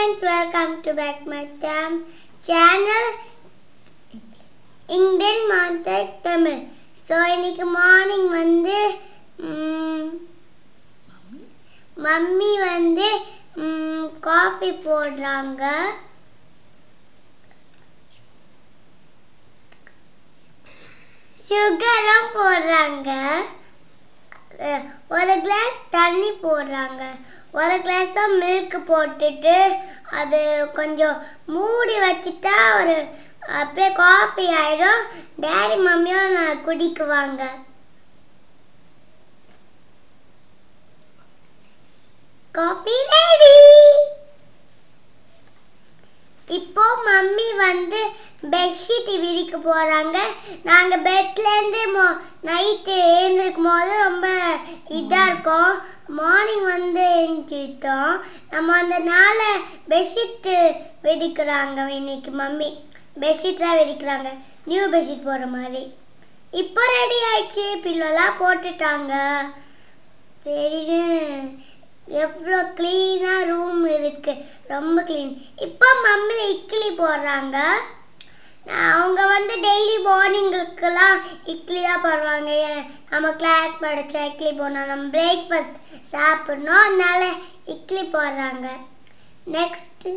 Friends welcome to back my டேம் channel Indian மாதர் Tamil so இன்னைக்கு மார்னிங் வந்து ம், மம்மி வந்து காஃபி போடுறாங்க சுகரும் போடுறாங்க அஹ், ஒரு கிளாஸ் தண்ணி போடுறாங்க ஒரு கிளாஸும் மில்க் போட்டுட்டு அது கொஞ்சம் மூடி வச்சுட்டா ஒரு அப்படியே காஃபி ஆயிடும் டேடி மம்மியும் நான் குடிக்குவாங்க காஃபி ரெடி இப்போ மம்மி வந்து பெட்ஷீட் விரிக்க போறாங்க நாங்க பெட்ல இருந்து நைட்டு எழுந்திருக்கும் போது ரொம்ப இதா இருக்கும் மார்னிங் வந்து எழுந்திரிட்டோம் நம்ம அந்த நாளை பெட்ஷீட் வெடிக்கிறாங்க இன்னைக்கு மம்மி பெட்ஷீட் தான் வெடிக்கிறாங்க நியூ பெட்ஷீட் போடுற மாதிரி இப்போ ரெடி ஆயிடுச்சு பில்லோலாம் போட்டுட்டாங்க சரின்னு எவ்வளோ க்ளீனாக ரூம் இருக்கு ரொம்ப க்ளீன் இப்போ மம்மி இட்லி போடுறாங்க நான் அவங்க வந்து டெய்லி மார்னிங்குக்கெல்லாம் இட்லி தான் போடுவாங்க ஏன் நம்ம கிளாஸ் படித்தா இட்லி போடணும் நம்ம பிரேக்ஃபாஸ்ட் சாப்பிடணும் அதனால இட்லி போடுறாங்க நெக்ஸ்ட்டு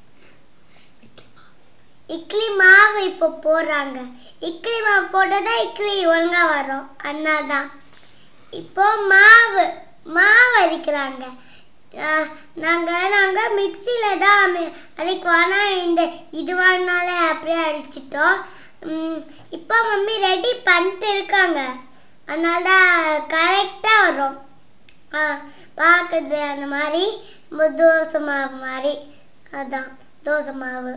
இட்லி மாவு இப்போ போடுறாங்க இட்லி மாவு போட்டால் தான் இட்லி ஒழுங்காக வரும் அதனால தான் இப்போ மாவு மாவு அரைக்கிறாங்க நாங்கள் நாங்கள் மிக்சியில் தான் அமி- அரைக்குவோம் ஆனால் இந்த இது வாங்கினாலே அப்படியே அடிச்சிட்டோம் ம், இப்போ மம்மி ரெடி பண்ணிட்டு இருக்காங்க அதனால தான் கரெக்டாக வரும் ஆ பார்க்குறது அந்த மாதிரி மு- தோசை மாவு மாதிரி அதான் தோசை மாவு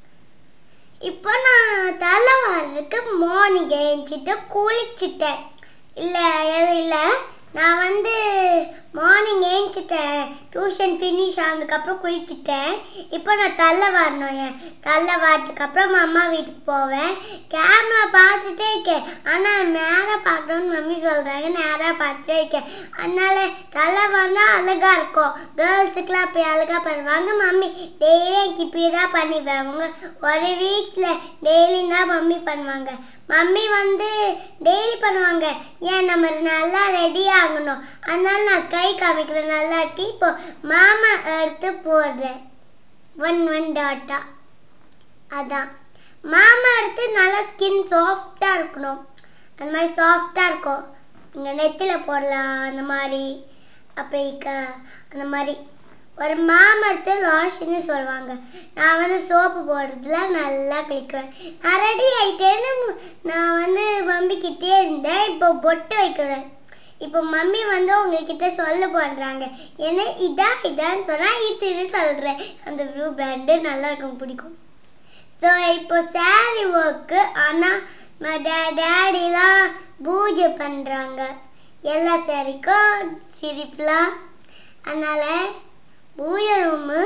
இப்போ நான் தலை வாரதுக்கு மார்னிங் எழுந்திட்டு குளிச்சுட்டேன் இல்லை எதுவும் இல்லை நான் வந்து மார்னிங் ஏஞ்சிட்டேன் டியூஷன் ஃபினிஷ் ஆனதுக்கப்புறம் குளிச்சுட்டேன் இப்போ நான் தலை வாரணும் என் தலை வாரத்துக்கப்புறம் அம்மா வீட்டுக்கு போவேன் கேமரா பார்த்துட்டே இருக்கேன் ஆனால் நேராக பார்க்கணும்னு மம்மி சொல்கிறாங்க நேராக பார்த்துட்டே இருக்கேன் அதனால தலை வாரினா அழகாக இருக்கும் கேர்ள்ஸுக்கெலாம் அப்படி அழகாக பண்ணுவாங்க மம்மி டெய்லி எனக்கு இப்படி தான் பண்ணிடுவேன் அவங்க ஒரு வீக்ஸில் டெய்லி தான் மம்மி பண்ணுவாங்க மம்மி வந்து டெய்லி பண்ணுவாங்க ஏன் நம்ம நல்லா ரெடி ஆகணும் அதனால நான் கை காமிக்கிறேன் நல்லா இருக்கு இப்போ மாமா எடுத்து போடுறேன் ஒன் ஒன் டாட்டா அதான் மாமா எடுத்து நல்லா ஸ்கின் சாஃப்டாக இருக்கணும் அந்த மாதிரி சாஃப்டாக இருக்கும் இங்கே நெத்தியில் போடலாம் அந்த மாதிரி அப்படி க அந்த மாதிரி ஒரு மாமரத்து லாஷன்னு சொல்லுவாங்க நான் வந்து சோப்பு போடுறதுல நல்லா குளிக்குவேன் நான் ரெடி ஆயிட்டேன்னு மு- நான் வந்து மம்மிக்கிட்டே இருந்தேன் இப்போ பொட்டு வைக்கிறேன் இப்போ மம்மி வந்து உங்ககிட்ட சொல்ல போடுறாங்க ஏன்னா இதா இதான்னு சொன்னால் இதுன்னு சொல்கிறேன் அந்த ப்ளூ பேண்டு நல்லா இருக்கும் பிடிக்கும் ஸோ இப்போ சாரி ஒர்க்கு ஆனால் டேடிலாம் பூஜை பண்ணுறாங்க எல்லா சாரிக்கும் சிரிப்புலாம் அதனால் பூஜை ரூமு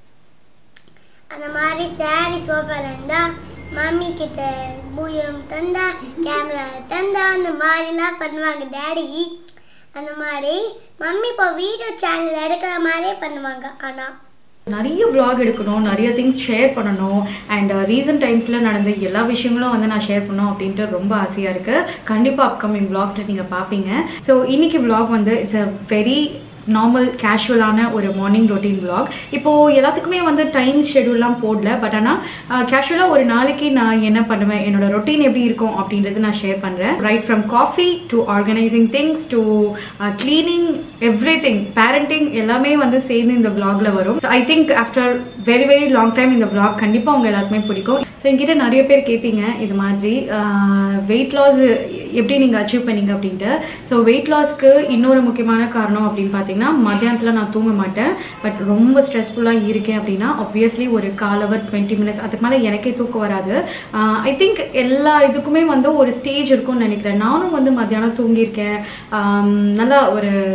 அந்த மாதிரி சாரி சோஃபாவில் இருந்தால் மம்மி கிட்ட பூஜை ரூம் தந்தா கேமரா தந்தா அந்த மாதிரிலாம் பண்ணுவாங்க டேடி அந்த மாதிரி மம்மி இப்போ வீடியோ சேனல் எடுக்கிற மாதிரியே பண்ணுவாங்க ஆனால் நிறைய vlog எடுக்கணும் நிறைய திங்ஸ் ஷேர் பண்ணணும் அண்ட் ரீசன்ட் டைம்ஸில் நடந்த எல்லா விஷயங்களும் வந்து நான் ஷேர் பண்ணணும் அப்படின்ட்டு ரொம்ப ஆசையாக இருக்குது கண்டிப்பாக அப்கமிங் vlogsல நீங்கள் பார்ப்பீங்க ஸோ இன்னைக்கு vlog வந்து இட்ஸ் அ வெரி நார்மல் கேஷுவலான ஒரு மார்னிங் ரொட்டீன் vlog இப்போது எல்லாத்துக்குமே வந்து டைம் ஷெடியூல்லாம் போடல பட் ஆனால் கேஷுவலாக ஒரு நாளைக்கு நான் என்ன பண்ணுவேன் என்னோட ரொட்டீன் எப்படி இருக்கும் அப்படின்றது நான் ஷேர் பண்ணுறேன் right from coffee to organising things to cleaning everything parenting எல்லாமே வந்து சேர்ந்து இந்த vlogல வரும் I think after very very long time இந்த vlog கண்டிப்பாக உங்க எல்லாருக்குமே பிடிக்கும் ஸோ என்கிட்ட நிறைய பேர் கேட்பீங்க இது மாதிரி வெயிட் லாஸ் எப்படி நீங்கள் அச்சீவ் பண்ணீங்க அப்படின்ட்டு ஸோ வெயிட் லாஸ்க்கு இன்னொரு முக்கியமான காரணம் அப்படின்னு பார்த்தீங்கன்னா மத்தியானத்தில் நான் தூங்க மாட்டேன் பட் ரொம்ப ஸ்ட்ரெஸ்ஃபுல்லாக இருக்கேன் அப்படின்னா ஆப்வியஸ்லி ஒரு கால் ஹவர் டுவெண்ட்டி மினிட்ஸ் அதுக்கு மேலே எனக்கே தூக்கம் வராது ஐ திங்க் எல்லா இதுக்குமே வந்து ஒரு ஸ்டேஜ் இருக்கும்னு நினைக்கிறேன் நானும் வந்து மத்தியானம் தூங்கியிருக்கேன் ஆம், நல்லா ஒரு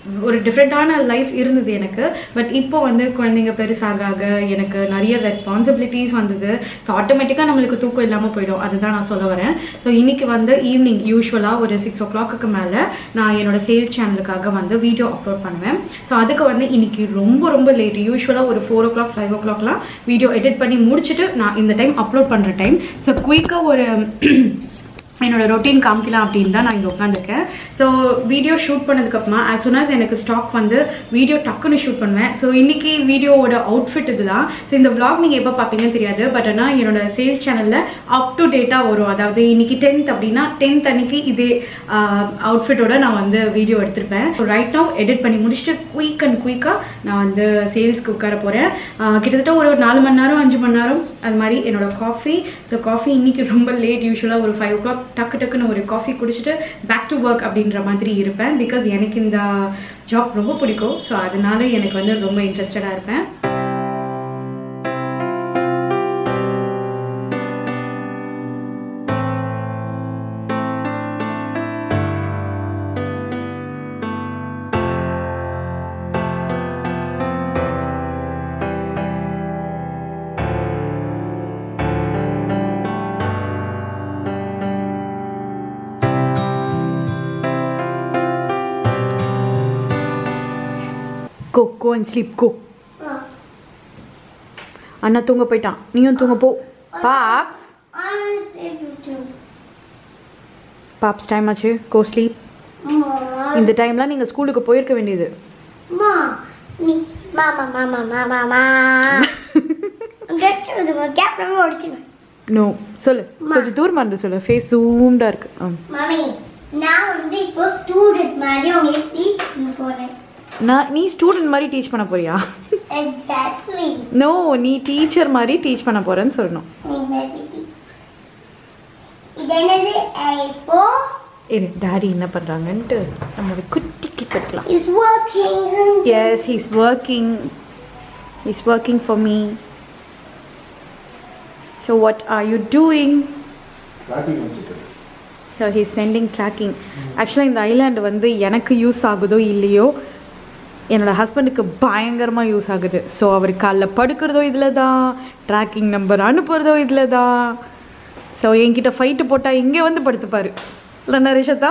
ஒரு டிஃப்ரெண்ட்டான லைஃப் இருந்தது எனக்கு பட் இப்போ வந்து குழந்தைங்க பெருசாக ஆக எனக்கு நிறைய ரெஸ்பான்சிபிலிட்டிஸ் வந்தது ஸோ ஆட்டோமேட்டிக்காக நம்மளுக்கு தூக்கம் இல்லாமல் போயிடும் அதுதான் நான் சொல்ல வரேன் ஸோ இன்னைக்கு வந்து ஈவினிங் யூஸ்வலாக ஒரு சிக்ஸ் ஓ கிளாக்கு மேலே நான் என்னோட சேல்ஸ் சேனலுக்காக வந்து வீடியோ அப்லோட் பண்ணுவேன் ஸோ அதுக்கு வந்து இன்னைக்கு ரொம்ப ரொம்ப லேட் யூஸ்வலாக ஒரு ஃபோர் ஓ கிளாக் ஃபைவ் ஓ கிளாக்லாம் வீடியோ எடிட் பண்ணி முடிச்சுட்டு நான் இந்த டைம் அப்லோட் பண்ணுற டைம் ஸோ குயிக்காக ஒரு என்னோட ரொட்டீன் காமிக்கலாம் அப்படின்னு தான் நான் இங்கே உட்காந்துருக்கேன் ஸோ வீடியோ ஷூட் பண்ணதுக்கப்புறமா ஆஸ் soon as எனக்கு ஸ்டாக் வந்து வீடியோ டக்குன்னு ஷூட் பண்ணுவேன் ஸோ இன்னைக்கு வீடியோவோட அவுட்ஃபிட் இதுதான் ஸோ இந்த vlog நீங்கள் எப்போ பார்ப்பீங்கன்னு தெரியாது பட் ஆனால் என்னோட சேல்ஸ் சேனலில் அப் டு டேட்டாக வரும் அதாவது இன்னைக்கு டென்த் அப்படின்னா டென்த் அன்னைக்கு இதே அவுட்ஃபிட்டோட நான் வந்து வீடியோ எடுத்திருப்பேன் ஸோ ரைட் now எடிட் பண்ணி முடிச்சுட்டு குயிக் அண்ட் குயிக்காக நான் வந்து சேல்ஸ்க்கு உட்கார போகிறேன் கிட்டத்தட்ட ஒரு நாலு மணி நேரம் அஞ்சு மணி நேரம் அது மாதிரி என்னோட காஃபி ஸோ காஃபி இன்னைக்கு ரொம்ப லேட் யூஸ்வலாக ஒரு ஃபைவ் ஓ கிளாக் டக்கு டக்குன்னு ஒரு காஃபி குடிச்சிட்டு பேக் டு ஒர்க் அப்படின்ற மாதிரி இருப்பேன் பிகாஸ் எனக்கு இந்த ஜாப் ரொம்ப பிடிக்கும் ஸோ அதனால எனக்கு வந்து ரொம்ப இன்ட்ரெஸ்டடாக இருப்பேன் கோ கோ அண்ட் ஸ்லீப் கோ அண்ணா தூங்க போயிட்டான் நீயும் தூங்க போ பாப்ஸ் பாப்ஸ் டைம் ஆச்சு கோ ஸ்லீப் இந்த டைம்லாம் நீங்கள் ஸ்கூலுக்கு போயிருக்க வேண்டியது மாமா மாமா மாமா மா கெட்டுடுங்க கேப் நம்ம உடைச்சிடுவேன் நோ சொல்லு கொஞ்சம் தூரமாக இருந்து சொல்லு ஃபேஸ் ஜூம்டாக இருக்கு ஆ மாமி நான் வந்து இப்போ ஸ்டூடெண்ட் மாதிரி உங்களுக்கு டீச் பண்ண போறேன் நான் நீ ஸ்டூடெண்ட் மாதிரி டீச் பண்ண போறியா எக்ஸாக்ட்லி நோ நீ டீச்சர் மாதிரி டீச் பண்ண போறேன்னு சொல்லணும் இது என்னது ஐபோ இரு டாடி என்ன பண்ணுறாங்கன்ட்டு நம்மளோட குட்டி கிளிப்பெடுக்கலாம் is working Yes, he's working. He's working for me. So, what are you doing? Tracking வந்துட்டு ஸோ ஹீஸ் சென்டிங் ட்ராக்கிங் ஆக்சுவலாக இந்த ஐலாண்டு வந்து எனக்கு யூஸ் ஆகுதோ இல்லையோ என்னோட ஹஸ்பண்டுக்கு பயங்கரமாக யூஸ் ஆகுது ஸோ அவர் காலைல படுக்கிறதோ இதில் தான் ட்ராக்கிங் நம்பர் அனுப்புறதோ இதில் தான் ஸோ என்கிட்ட ஃபைட்டு போட்டால் இங்கே வந்து படுத்துப்பாரு இல்லைன்னா ரிஷத்தா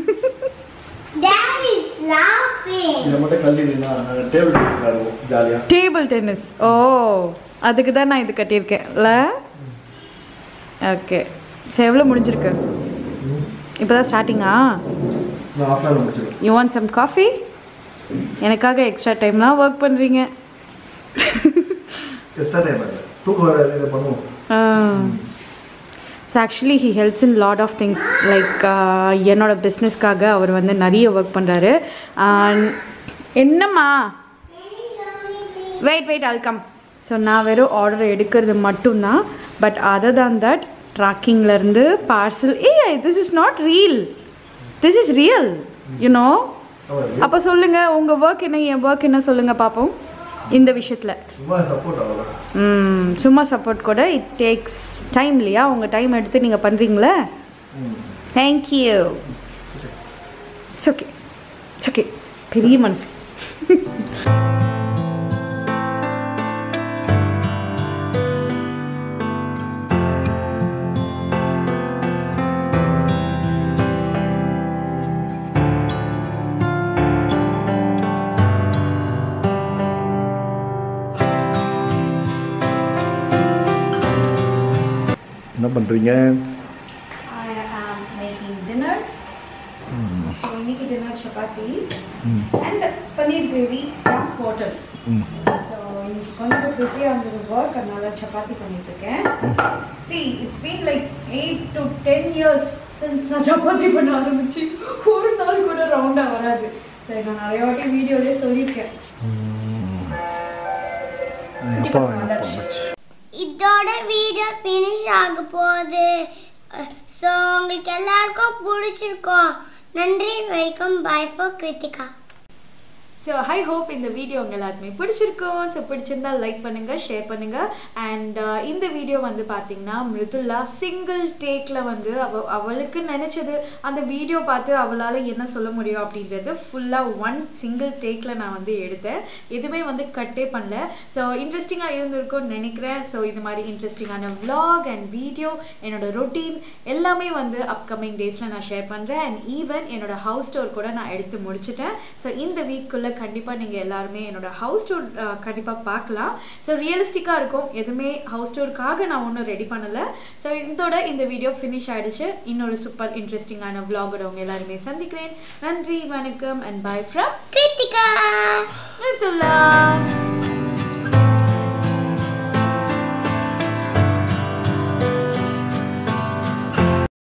Dad is laughing. இதை மட்டும் கல்லிடுனா நாங்கள் டேபிள் டென்னிஸ் விளையாடுவோம் ஜாலியாக டேபிள் டென்னிஸ் ஓ அதுக்கு தான் நான் இது கட்டியிருக்கேன் இல்லை ஓகே சரி எவ்வளோ முடிஞ்சிருக்கு இப்போ தான் ஸ்டார்டிங்கா நான் ஆஃப் அன் முடிச்சிடுவேன் யூ வாண்ட் சம் காஃபி எனக்காக எக்ஸ்ட்ரா டைம்லாம் ஒர்க் பண்ணுறீங்க எக்ஸ்ட்ரா டைம் இல்லை தூக்கம் வராது இதை பண்ணுவோம் so actually he helps in lot of things like என்னோட பிஸ்னஸ்க்காக அவர் வந்து நிறைய ஒர்க் பண்ணுறாரு என்னம்மா wait wait I'll come so நான் வெறும் ஆர்டர் எடுக்கிறது மட்டும்தான் பட் அதர் தான் தட் ட்ராக்கிங்லேருந்து பார்சல் ஏ this is not reel this is real you know அப்போ சொல்லுங்கள் உங்கள் ஒர்க் என்ன என் ஒர்க் என்ன சொல்லுங்கள் பார்ப்போம் இந்த விஷயத்தில் சும்மா சப்போர்ட் அவ்வளோ ம், சும்மா சப்போர்ட் கூட இட் டேக்ஸ் டைம் இல்லையா உங்கள் டைம் எடுத்து நீங்கள் பண்ணுறீங்களே thank you it's okay it's okay பெரிய மனசு என்ன பண்ணுறீங்க I am making dinner. So இன்னைக்கு dinner chapati and paneer gravy from hotel. So இன்னைக்கு கொஞ்சம் பிஸியாக இருந்தது ஒர்க் அதனால சப்பாத்தி பண்ணிட்டு இருக்கேன் see it's been like eight to ten years since நான் சப்பாத்தி பண்ண ஆரம்பிச்சு ஒரு நாள் கூட ரவுண்டாக வராது சரி நான் நிறைய வாட்டி வீடியோலேயே சொல்லியிருக்கேன் அப்பா வந்தாச்சு இதோட வீடியோ ஃபினிஷ் ஆக போகுது ஸோ உங்களுக்கு எல்லாருக்கும் பிடிச்சிருக்கோம் நன்றி வணக்கம் bye for Kiruthika so I hope இந்த வீடியோ உங்கள் எல்லாருக்குமே பிடிச்சிருக்கும் ஸோ பிடிச்சிருந்தா லைக் பண்ணுங்கள் ஷேர் பண்ணுங்கள் அண்ட் இந்த வீடியோ வந்து பார்த்தீங்கன்னா மிருதுல்லா சிங்கிள் டேக்கில் வந்து அவ அவளுக்கு நினச்சது அந்த வீடியோ பார்த்து அவளால் என்ன சொல்ல முடியும் அப்படின்றது ஃபுல்லாக ஒன் சிங்கிள் டேக்கில் நான் வந்து எடுத்தேன் எதுவுமே வந்து கட்டே பண்ணல ஸோ இன்ட்ரெஸ்டிங்காக இருந்திருக்கும்னு நினைக்கிறேன் ஸோ இது மாதிரி இன்ட்ரெஸ்டிங்கான vlog அண்ட் வீடியோ என்னோட ரொட்டீன் எல்லாமே வந்து அப்கமிங் டேஸில் நான் ஷேர் பண்ணுறேன் அண்ட் ஈவன் என்னோட ஹவுஸ் டோர் கூட நான் எடுத்து முடிச்சிட்டேன் ஸோ இந்த வீக்குள்ளே கண்டிப்பாக நீங்கள் எல்லாருமே என்னோட ஹவுஸ் டோர் கண்டிப்பாக பார்க்கலாம் ஸோ ரியலிஸ்டிக்காக இருக்கும் எதுவுமே ஹவுஸ் டோருக்காக நான் ஒன்றும் ரெடி பண்ணலை ஸோ இதோட இந்த வீடியோ ஃபினிஷ் ஆயிடுச்சு இன்னொரு சூப்பர் இன்ட்ரெஸ்டிங்கான vlog-ஓட உங்க எல்லாருமே சந்திக்கிறேன் நன்றி வணக்கம் and bye from Kiruthika Mridula